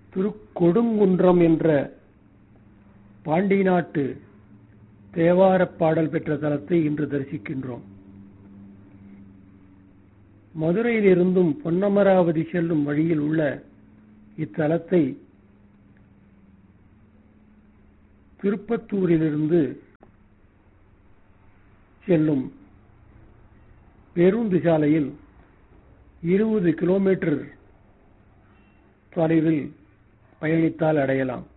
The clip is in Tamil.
திருக்கொடுங்குன்றம் என்ற பாண்டி நாட்டு தேவாரப் பாடல் பெற்ற தலத்தை இன்று தரிசிக்கின்றோம் மதுரையிலிருந்தும் பொன்னமராவதி செல்லும் வழியில் உள்ள இத்தலத்தை திருப்பத்தூரிலிருந்து செல்லும் பேருந்து சாலையில் இருபது கிலோமீட்டர் தொலைவில் பயணித்தால் அடையலாம்